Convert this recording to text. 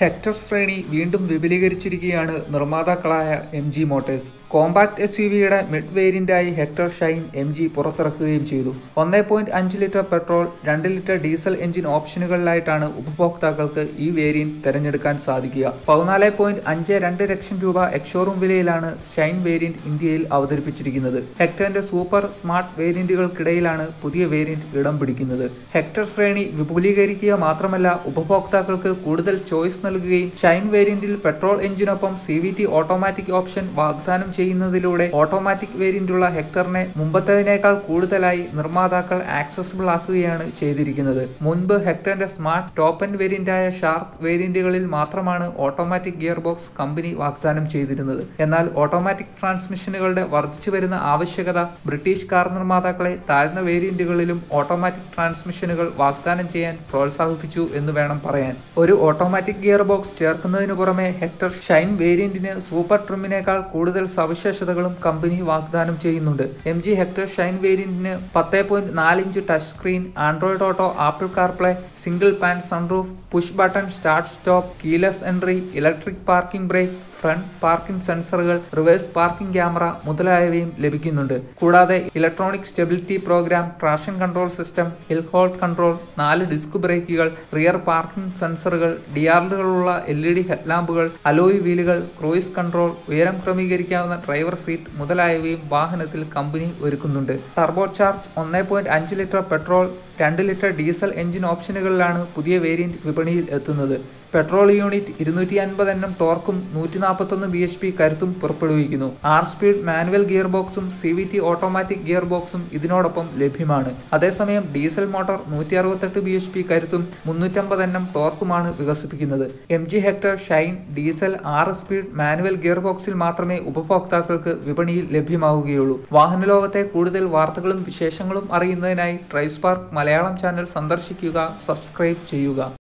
hectare ശ്രേണി വീണ്ടും വിപുലീകരിച്ചിരിക്കുകയാണ് നിർമ്മാതാക്കളായ M G Motors compact S U വിയുടെ മിഡ് വേരിയന്റായി ഹെക്ടർ ഷൈൻ എം ജി പുറത്തിറക്കുകയും ചെയ്തു ഒന്നേ പോയിന്റ് അഞ്ച് ലിറ്റർ പെട്രോൾ രണ്ട് ലിറ്റർ ഡീസൽ എഞ്ചിൻ ഓപ്ഷനുകളിലായിട്ടാണ് ഉപഭോക്താക്കൾക്ക് ഈ വേരിയന്റ് തിരഞ്ഞെടുക്കാൻ സാധിക്കുക പതിനാല് പോയിന്റ് അഞ്ച് രണ്ട് ലക്ഷം രൂപ എക്സോറൂം വിലയിലാണ് ഷൈൻ വേരിയന്റ് ഇന്ത്യയിൽ അവതരിപ്പിച്ചിരിക്കുന്നത് ഹെക്ടറിന്റെ സൂപ്പർ സ്മാർട്ട് വേരിയന്റുകൾക്കിടയിലാണ് പുതിയ വേരിയന്റ് ഇടം പിടിക്കുന്നത് ഹെക്ടർ ശ്രേണി വിപുലീകരിക്കുക മാത്രമല്ല ഉപഭോക്താക്കൾക്ക് കൂടുതൽ ചോയ്സ് നൽകുകയും ഷൈൻ വേരിയന്റിൽ പെട്രോൾ എഞ്ചിനൊപ്പം C V T automatic option വാഗ്ദാനം ചെയ്യുന്നതിലൂടെ ഓട്ടോമാറ്റിക് വേരിയന്റുള്ള ഹെക്ടറിനെ മുമ്പത്തേതിനേക്കാൾ കൂടുതലായി നിർമ്മാതാക്കൾ ആക്സസിബിൾ ആക്കുകയാണ് ചെയ്തിരിക്കുന്നത് മുൻപ് ഹെക്ടറിന്റെ സ്മാർട്ട് ടോപ്പ് എൻഡ് വേരിയന്റായ ഷാർപ്പ് വേരിയന്റുകളിൽ മാത്രമാണ് ഓട്ടോമാറ്റിക് ഗിയർ ബോക്സ് കമ്പനി വാഗ്ദാനം ചെയ്തിരുന്നത് എന്നാൽ ഓട്ടോമാറ്റിക് ട്രാൻസ്മിഷനുകളുടെ വർദ്ധിച്ചു വരുന്ന ആവശ്യകത ബ്രിട്ടീഷ് കാർ നിർമ്മാതാക്കളെ താഴ്ന്ന വേരിയന്റുകളിലും ഓട്ടോമാറ്റിക് ട്രാൻസ്മിഷനുകൾ വാഗ്ദാനം ചെയ്യാൻ പ്രോത്സാഹിപ്പിച്ചു എന്ന് വേണം പറയാൻ ഒരു ഓട്ടോമാറ്റിക് ഗിയർ ബോക്സ് ചേർക്കുന്നതിനു പുറമെ ഹെക്ടർ ഷൈൻ വേരിയന്റിന് സൂപ്പർ ട്രിമിനേക്കാൾ കൂടുതൽ സവിശേഷതകളും കമ്പനി വാഗ്ദാനം ചെയ്യുന്നുണ്ട് എം ജി ഹെക്ടർ ഷൈൻ വേരിയന്റിന് പത്ത് പോയിന്റ് നാല് inch touch screen Android Auto Apple CarPlay single pane sunroof push button start stop keyless entry electric parking brake front parking സെൻസറുകൾ റിവേഴ്സ് പാർക്കിംഗ് ക്യാമറ മുതലായവയും ലഭിക്കുന്നുണ്ട് കൂടാതെ electronic stability program traction control system hill hold control നാല് disc ബ്രേക്കുകൾ rear parking സെൻസറുകൾ ഡിആർഡുകളുള്ള L E D ഹെഡ്ലാമ്പുകൾ alloy വീലുകൾ cruise control ഉയരം ക്രമീകരിക്കാവുന്ന ഡ്രൈവർ സീറ്റ് മുതലായവയും വാഹനത്തിൽ കമ്പനി ഒരുക്കുന്നുണ്ട് ടർബോ ചാർജ് ഒന്നേ പോയിന്റ് അഞ്ച് ലിറ്റർ പെട്രോൾ രണ്ട് ലിറ്റർ ഡീസൽ എഞ്ചിൻ ഓപ്ഷനുകളിലാണ് പുതിയ വേരിയന്റ് വിപണിയിൽ എത്തുന്നത് പെട്രോൾ യൂണിറ്റ് ഇരുന്നൂറ്റി അൻപത് എണ്ണം ടോർക്കും നൂറ്റി നാൽപ്പത്തൊന്ന് ബി എച്ച് പി കരുത്തും പുറപ്പെടുവിക്കുന്നു ആർ സ്പീഡ് മാനുവൽ ഗിയർ ബോക്സും C V T automatic gear ബോക്സും ഇതിനോടൊപ്പം ലഭ്യമാണ് അതേസമയം ഡീസൽ മോട്ടോർ നൂറ്റി അറുപത്തെട്ട് ബി എച്ച് പി കരുത്തും മുന്നൂറ്റമ്പത് എണ്ണം ടോർക്കുമാണ് വികസിപ്പിക്കുന്നത് M G Hector Shine diesel ആറ് സ്പീഡ് മാനുവൽ ഗിയർ ബോക്സിൽ മാത്രമേ ഉപഭോക്താക്കൾക്ക് വിപണിയിൽ ലഭ്യമാവുകയുള്ളൂ വാഹന ലോകത്തെ കൂടുതൽ വാർത്തകളും വിശേഷങ്ങളും അറിയുന്നതിനായി ട്രൈസ്പാർക്ക് മലയാളം ചാനൽ സന്ദർശിക്കുക സബ്സ്ക്രൈബ് ചെയ്യുക